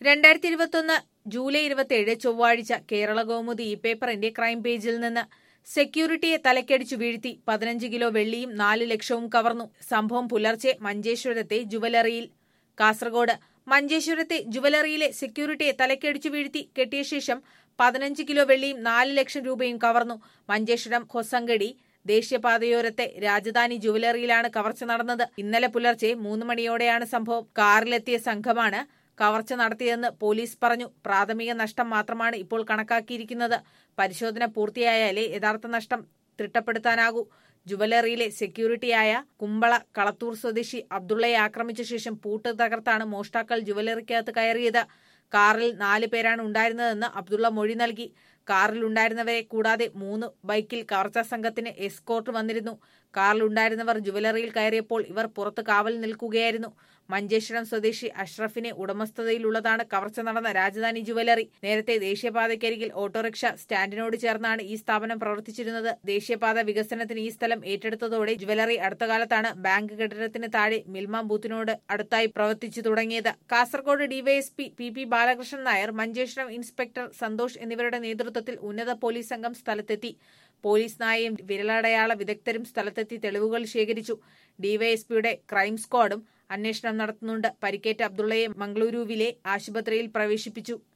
രണ്ടായിരത്തി ഇരുപത്തൊന്ന് ജൂലൈ ഇരുപത്തിയേഴ് ചൊവ്വാഴ്ച കേരള കൗമുദി ഈ പേപ്പറിന്റെ ക്രൈം പേജിൽ നിന്ന് സെക്യൂരിറ്റിയെ തലക്കടിച്ചു വീഴ്ത്തി പതിനഞ്ച് കിലോ വെള്ളിയും നാല് ലക്ഷവും കവർന്നു സംഭവം പുലർച്ചെ മഞ്ചേശ്വരത്തെ ജുവലറിയിൽ കാസർഗോഡ് മഞ്ചേശ്വരത്തെ ജുവലറിയിലെ സെക്യൂരിറ്റിയെ തലക്കടിച്ചു വീഴ്ത്തി കെട്ടിയ ശേഷം പതിനഞ്ച് കിലോ വെള്ളിയും നാല് ലക്ഷം രൂപയും കവർന്നു മഞ്ചേശ്വരം ഹൊസങ്കടി ദേശീയപാതയോരത്തെ രാജധാനി ജുവലറിയിലാണ് കവർച്ച നടന്നത് ഇന്നലെ പുലർച്ചെ മൂന്ന് മണിയോടെയാണ് സംഭവം കാറിലെത്തിയ സംഘമാണ് കവർച്ച നടത്തിയതെന്ന് പോലീസ് പറഞ്ഞു പ്രാഥമിക നഷ്ടം മാത്രമാണ് ഇപ്പോൾ കണക്കാക്കിയിരിക്കുന്നത് പരിശോധന പൂർത്തിയായാലേ യഥാർത്ഥ നഷ്ടം തിട്ടപ്പെടുത്താനാകൂ ജുവലറിയിലെ സെക്യൂരിറ്റിയായ കുമ്പള കളത്തൂർ സ്വദേശി അബ്ദുള്ളയെ ആക്രമിച്ച ശേഷം പൂട്ട് തകർത്താണ് മോഷ്ടാക്കൾ ജുവലറിക്കകത്ത് കയറിയത് കാറിൽ നാല് പേരാണ് ഉണ്ടായിരുന്നതെന്ന് അബ്ദുള്ള മൊഴി നൽകി കാറിൽ ഉണ്ടായിരുന്നവരെ കൂടാതെ മൂന്ന് ബൈക്കിൽ കവർച്ചാ സംഘത്തിന് എസ്കോർട്ട് വന്നിരുന്നു കാറിലുണ്ടായിരുന്നവർ ജുവലറിയിൽ കയറിയപ്പോൾ ഇവർ പുറത്ത് കാവൽ നിൽക്കുകയായിരുന്നു മഞ്ചേശ്വരം സ്വദേശി അഷ്റഫിനെ ഉടമസ്ഥതയിലുള്ളതാണ് കവർച്ച നടന്ന രാജധാനി ജുവലറി നേരത്തെ ദേശീയപാതയ്ക്കരികിൽ ഓട്ടോറിക്ഷ സ്റ്റാൻഡിനോട് ചേർന്നാണ് ഈ സ്ഥാപനം പ്രവർത്തിച്ചിരുന്നത് ദേശീയപാത വികസനത്തിന് ഈ സ്ഥലം ഏറ്റെടുത്തതോടെ ജുവലറി അടുത്ത കാലത്താണ് ബാങ്ക് കെട്ടിടത്തിന് താഴെ മിൽമ ബൂത്തിനോട് അടുത്തായി പ്രവർത്തിച്ചു തുടങ്ങിയത് Kasaragod DYSP P P Balakrishnan Nair Manjeshwaram inspector Santhosh എന്നിവരുടെ നേതൃത്വത്തിൽ ഉന്നത പോലീസ് സംഘം സ്ഥലത്തെത്തി പോലീസ് നായയും വിരലടയാള വിദഗ്ധരും സ്ഥലത്തെത്തി തെളിവുകൾ ശേഖരിച്ചു ഡിവൈഎസ്പിയുടെ ക്രൈം സ്ക്വാഡും അന്വേഷണം നടത്തുന്നുണ്ട് പരിക്കേറ്റ അബ്ദുള്ളയെ മംഗളൂരുവിലെ ആശുപത്രിയിൽ പ്രവേശിപ്പിച്ചു